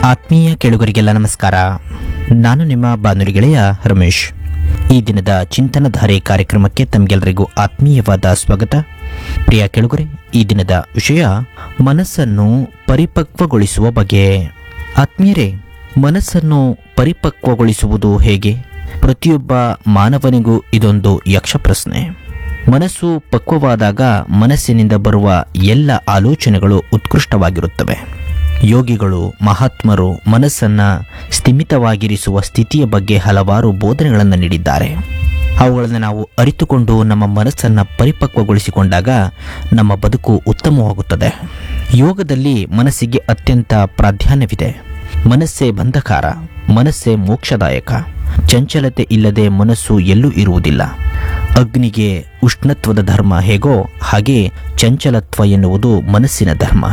ಆತ್ಮೀಯ ಕೇಳುಗರಿಗೆಲ್ಲ ನಮಸ್ಕಾರ ನಾನು ನಿಮ್ಮ ಬಾನುಲಿ ಗೆಳೆಯ ರಮೇಶ್ ಈ ದಿನದ ಚಿಂತನಧಾರೆ ಕಾರ್ಯಕ್ರಮಕ್ಕೆ ತಮಗೆಲ್ಲರಿಗೂ ಆತ್ಮೀಯವಾದ ಸ್ವಾಗತ ಪ್ರಿಯ ಕೇಳುಗರೆ ಈ ದಿನದ ವಿಷಯ ಮನಸ್ಸನ್ನು ಪರಿಪಕ್ವಗೊಳಿಸುವ ಬಗೆ ಆತ್ಮೀಯರೇ ಮನಸ್ಸನ್ನು ಪರಿಪಕ್ವಗೊಳಿಸುವುದು ಹೇಗೆ ಪ್ರತಿಯೊಬ್ಬ ಮಾನವನಿಗೂ ಇದೊಂದು ಯಕ್ಷ ಪ್ರಶ್ನೆ ಮನಸ್ಸು ಪಕ್ವವಾದಾಗ ಮನಸ್ಸಿನಿಂದ ಬರುವ ಎಲ್ಲ ಆಲೋಚನೆಗಳು ಉತ್ಕೃಷ್ಟವಾಗಿರುತ್ತವೆ ಯೋಗಿಗಳು ಮಹಾತ್ಮರು ಮನಸ್ಸನ್ನ ಸ್ಥಿಮಿತವಾಗಿರಿಸುವ ಸ್ಥಿತಿಯ ಬಗ್ಗೆ ಹಲವಾರು ಬೋಧನೆಗಳನ್ನು ನೀಡಿದ್ದಾರೆ ಅವುಗಳನ್ನು ನಾವು ಅರಿತುಕೊಂಡು ನಮ್ಮ ಮನಸ್ಸನ್ನು ಪರಿಪಕ್ವಗೊಳಿಸಿಕೊಂಡಾಗ ನಮ್ಮ ಬದುಕು ಉತ್ತಮವಾಗುತ್ತದೆ ಯೋಗದಲ್ಲಿ ಮನಸ್ಸಿಗೆ ಅತ್ಯಂತ ಪ್ರಾಧಾನ್ಯವಿದೆ ಮನಸ್ಸೇ ಬಂಧಕಾರ ಮನಸ್ಸೇ ಮೋಕ್ಷದಾಯಕ ಚಂಚಲತೆ ಇಲ್ಲದೆ ಮನಸ್ಸು ಎಲ್ಲೂ ಇರುವುದಿಲ್ಲ ಅಗ್ನಿಗೆ ಉಷ್ಣತ್ವದ ಧರ್ಮ ಹೇಗೋ ಹಾಗೆ ಚಂಚಲತ್ವ ಎನ್ನುವುದು ಮನಸ್ಸಿನ ಧರ್ಮ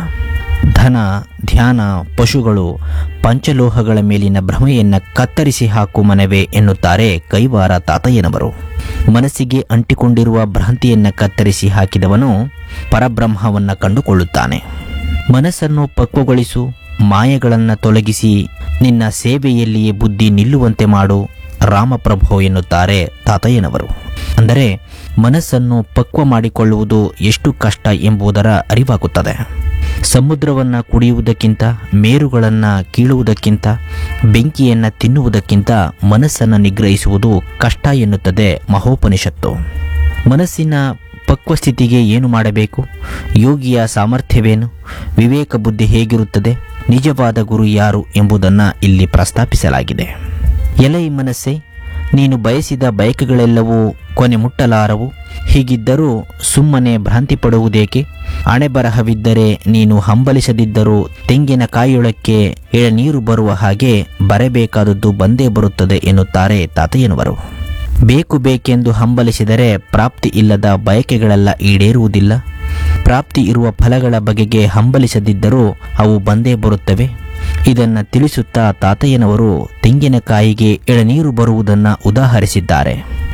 ಧನ ಧ್ಯಾನ ಪಶುಗಳು ಪಂಚಲೋಹಗಳ ಮೇಲಿನ ಭ್ರಮೆಯನ್ನ ಕತ್ತರಿಸಿ ಹಾಕು ಮನವೇ ಎನ್ನುತ್ತಾರೆ ಕೈವಾರ ತಾತಯ್ಯನವರು ಮನಸ್ಸಿಗೆ ಅಂಟಿಕೊಂಡಿರುವ ಭ್ರಾಂತಿಯನ್ನ ಕತ್ತರಿಸಿ ಹಾಕಿದವನು ಪರಬ್ರಹ್ಮವನ್ನ ಕಂಡುಕೊಳ್ಳುತ್ತಾನೆ ಮನಸ್ಸನ್ನು ಪಕ್ವಗೊಳಿಸು ಮಾಯೆಗಳನ್ನು ತೊಲಗಿಸಿ ನಿನ್ನ ಸೇವೆಯಲ್ಲಿಯೇ ಬುದ್ಧಿ ನಿಲ್ಲುವಂತೆ ಮಾಡು ರಾಮಪ್ರಭು ಎನ್ನುತ್ತಾರೆ ತಾತಯ್ಯನವರು ಅಂದರೆ ಮನಸ್ಸನ್ನು ಪಕ್ವ ಮಾಡಿಕೊಳ್ಳುವುದು ಎಷ್ಟು ಕಷ್ಟ ಎಂಬುದರ ಅರಿವಾಗುತ್ತದೆ ಸಮುದ್ರವನ್ನು ಕುಡಿಯುವುದಕ್ಕಿಂತ ಮೇರುಗಳನ್ನು ಕೀಳುವುದಕ್ಕಿಂತ ಬೆಂಕಿಯನ್ನು ತಿನ್ನುವುದಕ್ಕಿಂತ ಮನಸ್ಸನ್ನು ನಿಗ್ರಹಿಸುವುದು ಕಷ್ಟ ಎನ್ನುತ್ತದೆ ಮಹೋಪನಿಷತ್ತು ಮನಸ್ಸಿನ ಪಕ್ವ ಸ್ಥಿತಿಗೆ ಏನು ಮಾಡಬೇಕು ಯೋಗಿಯ ಸಾಮರ್ಥ್ಯವೇನು ವಿವೇಕ ಬುದ್ಧಿ ಹೇಗಿರುತ್ತದೆ ನಿಜವಾದ ಗುರು ಯಾರು ಎಂಬುದನ್ನು ಇಲ್ಲಿ ಪ್ರಸ್ತಾಪಿಸಲಾಗಿದೆ ಎಲೈ ಮನಸ್ಸೆ ನೀನು ಬಯಸಿದ ಬಯಕೆಗಳೆಲ್ಲವೂ ಕೊನೆ ಮುಟ್ಟಲಾರವು ಹೀಗಿದ್ದರೂ ಸುಮ್ಮನೆ ಭ್ರಾಂತಿ ಪಡುವುದೇಕೆ ಅಣೆಬರಹವಿದ್ದರೆ ನೀನು ಹಂಬಲಿಸದಿದ್ದರೂ ತೆಂಗಿನ ಕಾಯೊಳಕ್ಕೆ ಎಳನೀರು ಬರುವ ಹಾಗೆ ಬರಬೇಕಾದದ್ದು ಬಂದೇ ಬರುತ್ತದೆ ಎನ್ನುತ್ತಾರೆ ತಾತಯ್ಯನವರು ಬೇಕು ಬೇಕೆಂದು ಹಂಬಲಿಸಿದರೆ ಪ್ರಾಪ್ತಿ ಇಲ್ಲದ ಬಯಕೆಗಳೆಲ್ಲ ಈಡೇರುವುದಿಲ್ಲ ಪ್ರಾಪ್ತಿ ಇರುವ ಫಲಗಳ ಬಗೆಗೆ ಹಂಬಲಿಸದಿದ್ದರೂ ಅವು ಬಂದೇ ಬರುತ್ತವೆ ಇದನ್ನ ತಿಳಿಸುತ್ತಾ ತಾತಯ್ಯನವರು ತೆಂಗಿನಕಾಯಿಗೆ ಎಳನೀರು ಬರುವುದನ್ನು ಉದಾಹರಿಸಿದ್ದಾರೆ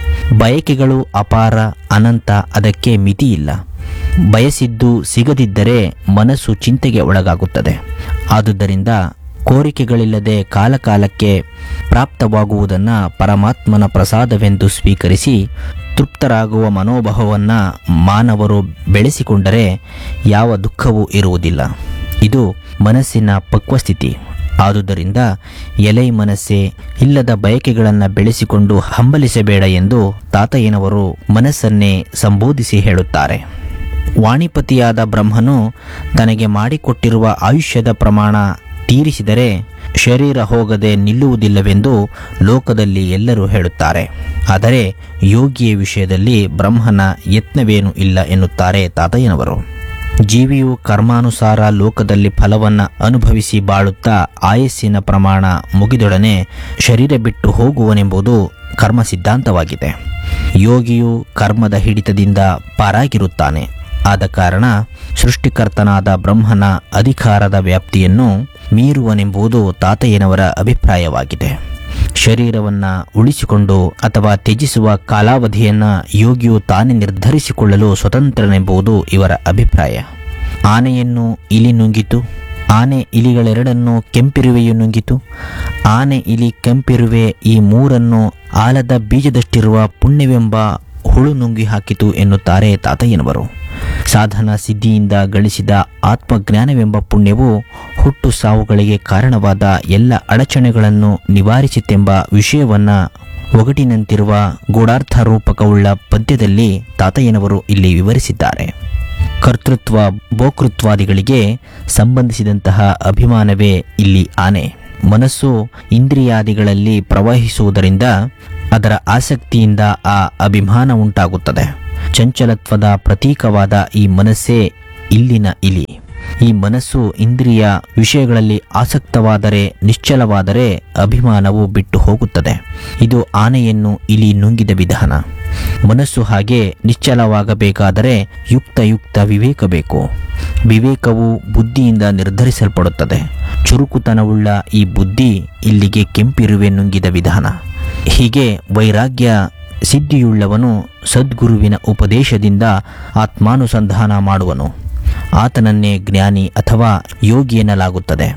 ಬಯಕೆಗಳು ಅಪಾರ ಅನಂತ ಅದಕ್ಕೆ ಮಿತಿಯಿಲ್ಲ ಬಯಸಿದ್ದು ಸಿಗದಿದ್ದರೆ ಮನಸ್ಸು ಚಿಂತೆಗೆ ಒಳಗಾಗುತ್ತದೆ ಆದುದರಿಂದ ಕೋರಿಕೆಗಳಿಲ್ಲದೆ ಕಾಲಕಾಲಕ್ಕೆ ಪ್ರಾಪ್ತವಾಗುವುದನ್ನು ಪರಮಾತ್ಮನ ಪ್ರಸಾದವೆಂದು ಸ್ವೀಕರಿಸಿ ತೃಪ್ತರಾಗುವ ಮನೋಭಾವವನ್ನು ಮಾನವರು ಬೆಳೆಸಿಕೊಂಡರೆ ಯಾವ ದುಃಖವೂ ಇರುವುದಿಲ್ಲ ಇದು ಮನಸ್ಸಿನ ಪಕ್ವಸ್ಥಿತಿ ಆದುದರಿಂದ ಎಲೈ ಮನಸ್ಸೇ ಇಲ್ಲದ ಬಯಕೆಗಳನ್ನು ಬೆಳೆಸಿಕೊಂಡು ಹಂಬಲಿಸಬೇಡ ಎಂದು ತಾತಯ್ಯನವರು ಮನಸ್ಸನ್ನೇ ಸಂಬೋಧಿಸಿ ಹೇಳುತ್ತಾರೆ ವಾಣಿಪತಿಯಾದ ಬ್ರಹ್ಮನು ತನಗೆ ಮಾಡಿಕೊಟ್ಟಿರುವ ಆಯುಷ್ಯದ ಪ್ರಮಾಣ ತೀರಿಸಿದರೆ ಶರೀರ ಹೋಗದೆ ನಿಲ್ಲುವುದಿಲ್ಲವೆಂದು ಲೋಕದಲ್ಲಿ ಎಲ್ಲರೂ ಹೇಳುತ್ತಾರೆ ಆದರೆ ಯೋಗಿಯ ವಿಷಯದಲ್ಲಿ ಬ್ರಹ್ಮನ ಯತ್ನವೇನೂ ಇಲ್ಲ ಎನ್ನುತ್ತಾರೆ ತಾತಯ್ಯನವರು ಜೀವಿಯು ಕರ್ಮಾನುಸಾರ ಲೋಕದಲ್ಲಿ ಫಲವನ್ನ ಅನುಭವಿಸಿ ಬಾಳುತ್ತಾ ಆಯಸ್ಸಿನ ಪ್ರಮಾಣ ಮುಗಿದೊಡನೆ ಶರೀರ ಬಿಟ್ಟು ಹೋಗುವನೆಂಬುದು ಕರ್ಮ ಸಿದ್ಧಾಂತವಾಗಿದೆ ಯೋಗಿಯು ಕರ್ಮದ ಹಿಡಿತದಿಂದ ಪಾರಾಗಿರುತ್ತಾನೆ ಆದ ಕಾರಣ ಸೃಷ್ಟಿಕರ್ತನಾದ ಬ್ರಹ್ಮನ ಅಧಿಕಾರದ ವ್ಯಾಪ್ತಿಯನ್ನು ಮೀರುವನೆಂಬುದು ತಾತಯ್ಯನವರ ಅಭಿಪ್ರಾಯವಾಗಿದೆ ಶರೀರವನ್ನ ಉಳಿಸಿಕೊಂಡು ಅಥವಾ ತ್ಯಜಿಸುವ ಕಾಲಾವಧಿಯನ್ನ ಯೋಗಿಯು ತಾನೇ ನಿರ್ಧರಿಸಿಕೊಳ್ಳಲು ಸ್ವತಂತ್ರನೆಂಬುದು ಇವರ ಅಭಿಪ್ರಾಯ ಆನೆಯನ್ನು ಇಲಿ ನುಂಗಿತು ಆನೆ ಇಲಿಗಳೆರಡನ್ನು ಕೆಂಪಿರುವೆಯು ನುಂಗಿತು ಆನೆ ಇಲಿ ಕೆಂಪಿರುವೆ ಈ ಮೂರನ್ನು ಆಲದ ಬೀಜದಷ್ಟಿರುವ ಪುಣ್ಯವೆಂಬ ಹುಳು ನುಂಗಿ ಹಾಕಿತು ಎನ್ನುತ್ತಾರೆ ತಾತಯ್ಯನವರು ಸಾಧನ ಸಿದ್ಧಿಯಿಂದ ಗಳಿಸಿದ ಆತ್ಮಜ್ಞಾನವೆಂಬ ಪುಣ್ಯವು ಹುಟ್ಟು ಸಾವುಗಳಿಗೆ ಕಾರಣವಾದ ಎಲ್ಲ ಅಡಚಣೆಗಳನ್ನು ನಿವಾರಿಸಿತೆಂಬ ವಿಷಯವನ್ನ ಒಗಟಿನಂತಿರುವ ಗೂಢಾರ್ಥ ರೂಪಕವುಳ್ಳ ಪದ್ಯದಲ್ಲಿ ತಾತಯ್ಯನವರು ಇಲ್ಲಿ ವಿವರಿಸಿದ್ದಾರೆ ಕರ್ತೃತ್ವ ಭೋಕೃತ್ವಾದಿಗಳಿಗೆ ಸಂಬಂಧಿಸಿದಂತಹ ಅಭಿಮಾನವೇ ಇಲ್ಲಿ ಆನೆ ಮನಸ್ಸು ಇಂದ್ರಿಯಾದಿಗಳಲ್ಲಿ ಪ್ರವಹಿಸುವುದರಿಂದ ಅದರ ಆಸಕ್ತಿಯಿಂದ ಆ ಅಭಿಮಾನ ಉಂಟಾಗುತ್ತದೆ ಚಂಚಲತ್ವದ ಪ್ರತೀಕವಾದ ಈ ಮನಸ್ಸೇ ಇಲ್ಲಿನ ಇಲಿ ಈ ಮನಸ್ಸು ಇಂದ್ರಿಯ ವಿಷಯಗಳಲ್ಲಿ ಆಸಕ್ತವಾದರೆ ನಿಶ್ಚಲವಾದರೆ ಅಭಿಮಾನವು ಬಿಟ್ಟು ಹೋಗುತ್ತದೆ ಇದು ಆನೆಯನ್ನು ಇಲಿ ನುಂಗಿದ ವಿಧಾನ ಮನಸ್ಸು ಹಾಗೆ ನಿಶ್ಚಲವಾಗಬೇಕಾದರೆ ಯುಕ್ತಯುಕ್ತ ವಿವೇಕ ಬೇಕು ವಿವೇಕವು ಬುದ್ಧಿಯಿಂದ ನಿರ್ಧರಿಸಲ್ಪಡುತ್ತದೆ ಚುರುಕುತನವುಳ್ಳ ಈ ಬುದ್ಧಿ ಇಲ್ಲಿಗೆ ಕೆಂಪಿರುವೆ ನುಂಗಿದ ವಿಧಾನ ಹೀಗೆ ವೈರಾಗ್ಯ ಸಿದ್ಧಿಯುಳ್ಳವನು ಸದ್ಗುರುವಿನ ಉಪದೇಶದಿಂದ ಆತ್ಮಾನುಸಂಧಾನ ಮಾಡುವನು ಆತನನ್ನೇ ಜ್ಞಾನಿ ಅಥವಾ ಯೋಗಿ ಎನ್ನಲಾಗುತ್ತದೆ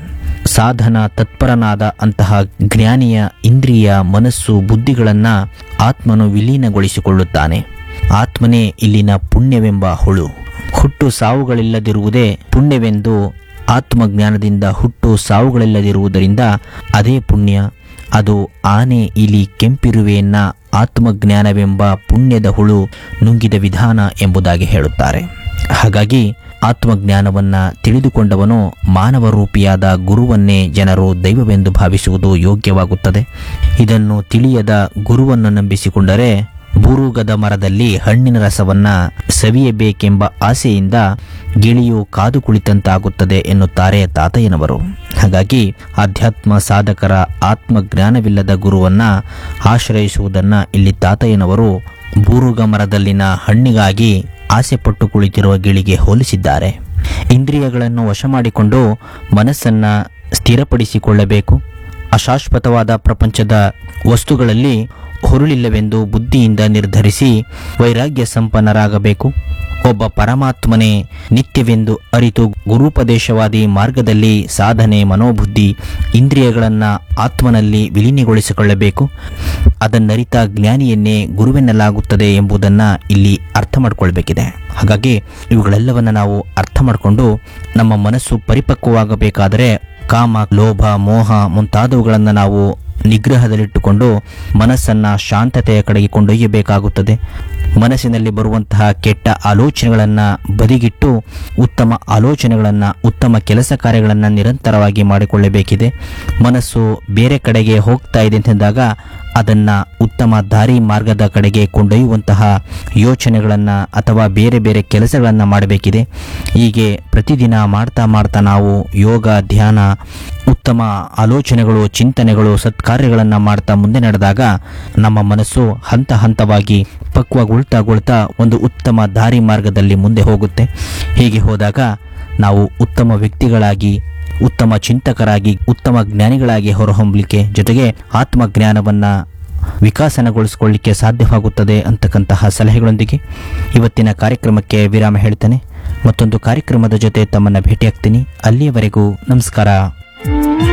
ಸಾಧನ ತತ್ಪರನಾದ ಅಂತಹ ಜ್ಞಾನಿಯ ಇಂದ್ರಿಯ ಮನಸ್ಸು ಬುದ್ಧಿಗಳನ್ನು ಆತ್ಮನು ವಿಲೀನಗೊಳಿಸಿಕೊಳ್ಳುತ್ತಾನೆ ಆತ್ಮನೇ ಇಲ್ಲಿನ ಪುಣ್ಯವೆಂಬ ಹುಳು ಹುಟ್ಟು ಸಾವುಗಳಿಲ್ಲದಿರುವುದೇ ಪುಣ್ಯವೆಂದು ಆತ್ಮಜ್ಞಾನದಿಂದ ಹುಟ್ಟು ಸಾವುಗಳಿಲ್ಲದಿರುವುದರಿಂದ ಅದೇ ಪುಣ್ಯ ಅದು ಆನೆ ಇಲಿ ಕೆಂಪಿರುವೆಯನ್ನ ಆತ್ಮಜ್ಞಾನವೆಂಬ ಪುಣ್ಯದ ಹುಳು ನುಂಗಿದ ವಿಧಾನ ಎಂಬುದಾಗಿ ಹೇಳುತ್ತಾರೆ ಹಾಗಾಗಿ ಆತ್ಮಜ್ಞಾನವನ್ನ ತಿಳಿದುಕೊಂಡವನು ಮಾನವ ರೂಪಿಯಾದ ಗುರುವನ್ನೇ ಜನರು ದೈವವೆಂದು ಭಾವಿಸುವುದು ಯೋಗ್ಯವಾಗುತ್ತದೆ ಇದನ್ನು ತಿಳಿಯದ ಗುರುವನ್ನು ನಂಬಿಸಿಕೊಂಡರೆ ಬೂರುಗದ ಮರದಲ್ಲಿ ಹಣ್ಣಿನ ರಸವನ್ನ ಸವಿಯಬೇಕೆಂಬ ಆಸೆಯಿಂದ ಗಿಳಿಯು ಕಾದು ಕುಳಿತಂತಾಗುತ್ತದೆ ಎನ್ನುತ್ತಾರೆ ತಾತಯ್ಯನವರು ಹಾಗಾಗಿ ಆಧ್ಯಾತ್ಮ ಸಾಧಕರ ಆತ್ಮಜ್ಞಾನವಿಲ್ಲದ ಗುರುವನ್ನ ಆಶ್ರಯಿಸುವುದನ್ನ ಇಲ್ಲಿ ತಾತಯ್ಯನವರು ಬೂರುಗ ಮರದಲ್ಲಿನ ಹಣ್ಣಿಗಾಗಿ ಆಸೆ ಪಟ್ಟು ಕುಳಿತಿರುವ ಗಿಳಿಗೆ ಹೋಲಿಸಿದ್ದಾರೆ ಇಂದ್ರಿಯಗಳನ್ನು ವಶ ಮಾಡಿಕೊಂಡು ಮನಸ್ಸನ್ನ ಸ್ಥಿರಪಡಿಸಿಕೊಳ್ಳಬೇಕು ಅಶಾಶ್ವತವಾದ ಪ್ರಪಂಚದ ವಸ್ತುಗಳಲ್ಲಿ ಹುರುಳಿಲ್ಲವೆಂದು ಬುದ್ಧಿಯಿಂದ ನಿರ್ಧರಿಸಿ ವೈರಾಗ್ಯ ಸಂಪನ್ನರಾಗಬೇಕು ಒಬ್ಬ ಪರಮಾತ್ಮನೇ ನಿತ್ಯವೆಂದು ಅರಿತು ಗುರುಪದೇಶವಾದಿ ಮಾರ್ಗದಲ್ಲಿ ಸಾಧನೆ ಮನೋಬುದ್ಧಿ ಇಂದ್ರಿಯಗಳನ್ನು ಆತ್ಮನಲ್ಲಿ ವಿಲೀನಗೊಳಿಸಿಕೊಳ್ಳಬೇಕು ಅದನ್ನರಿತ ಜ್ಞಾನಿಯನ್ನೇ ಗುರುವೆನ್ನಲಾಗುತ್ತದೆ ಎಂಬುದನ್ನು ಇಲ್ಲಿ ಅರ್ಥ ಮಾಡಿಕೊಳ್ಬೇಕಿದೆ ಹಾಗಾಗಿ ಇವುಗಳೆಲ್ಲವನ್ನು ನಾವು ಅರ್ಥ ಮಾಡಿಕೊಂಡು ನಮ್ಮ ಮನಸ್ಸು ಪರಿಪಕ್ವವಾಗಬೇಕಾದರೆ ಕಾಮ ಲೋಭ ಮೋಹ ಮುಂತಾದವುಗಳನ್ನು ನಾವು ನಿಗ್ರಹದಲ್ಲಿಟ್ಟುಕೊಂಡು ಮನಸ್ಸನ್ನ ಶಾಂತತೆಯ ಕಡೆಗೆ ಕೊಂಡೊಯ್ಯಬೇಕಾಗುತ್ತದೆ ಮನಸ್ಸಿನಲ್ಲಿ ಬರುವಂತಹ ಕೆಟ್ಟ ಆಲೋಚನೆಗಳನ್ನು ಬದಿಗಿಟ್ಟು ಉತ್ತಮ ಆಲೋಚನೆಗಳನ್ನು ಉತ್ತಮ ಕೆಲಸ ಕಾರ್ಯಗಳನ್ನು ನಿರಂತರವಾಗಿ ಮಾಡಿಕೊಳ್ಳಬೇಕಿದೆ ಮನಸ್ಸು ಬೇರೆ ಕಡೆಗೆ ಹೋಗ್ತಾ ಇದೆ ಅಂತಂದಾಗ ಅದನ್ನು ಉತ್ತಮ ದಾರಿ ಮಾರ್ಗದ ಕಡೆಗೆ ಕೊಂಡೊಯ್ಯುವಂತಹ ಯೋಚನೆಗಳನ್ನು ಅಥವಾ ಬೇರೆ ಬೇರೆ ಕೆಲಸಗಳನ್ನು ಮಾಡಬೇಕಿದೆ ಹೀಗೆ ಪ್ರತಿದಿನ ಮಾಡ್ತಾ ಮಾಡ್ತಾ ನಾವು ಯೋಗ ಧ್ಯಾನ ಉತ್ತಮ ಆಲೋಚನೆಗಳು ಚಿಂತನೆಗಳು ಸತ್ಕಾರ್ಯಗಳನ್ನು ಮಾಡ್ತಾ ಮುಂದೆ ನಡೆದಾಗ ನಮ್ಮ ಮನಸ್ಸು ಹಂತ ಹಂತವಾಗಿ ಪಕ್ವಗೊಳ್ತಾಗೊಳ್ತಾ ಒಂದು ಉತ್ತಮ ದಾರಿ ಮಾರ್ಗದಲ್ಲಿ ಮುಂದೆ ಹೋಗುತ್ತೆ ಹೀಗೆ ಹೋದಾಗ ನಾವು ಉತ್ತಮ ವ್ಯಕ್ತಿಗಳಾಗಿ ಉತ್ತಮ ಚಿಂತಕರಾಗಿ ಉತ್ತಮ ಜ್ಞಾನಿಗಳಾಗಿ ಹೊರಹೊಮ್ಮಲಿಕ್ಕೆ ಜೊತೆಗೆ ಆತ್ಮಜ್ಞಾನವನ್ನ ವಿಕಾಸನಗೊಳಿಸಿಕೊಳ್ಳಿಕ್ಕೆ ಸಾಧ್ಯವಾಗುತ್ತದೆ ಅಂತಕ್ಕಂತಹ ಸಲಹೆಗಳೊಂದಿಗೆ ಇವತ್ತಿನ ಕಾರ್ಯಕ್ರಮಕ್ಕೆ ವಿರಾಮ ಹೇಳ್ತೇನೆ ಮತ್ತೊಂದು ಕಾರ್ಯಕ್ರಮದ ಜೊತೆ ತಮ್ಮನ್ನ ಭೇಟಿಯಾಗ್ತೀನಿ ಅಲ್ಲಿಯವರೆಗೂ ನಮಸ್ಕಾರ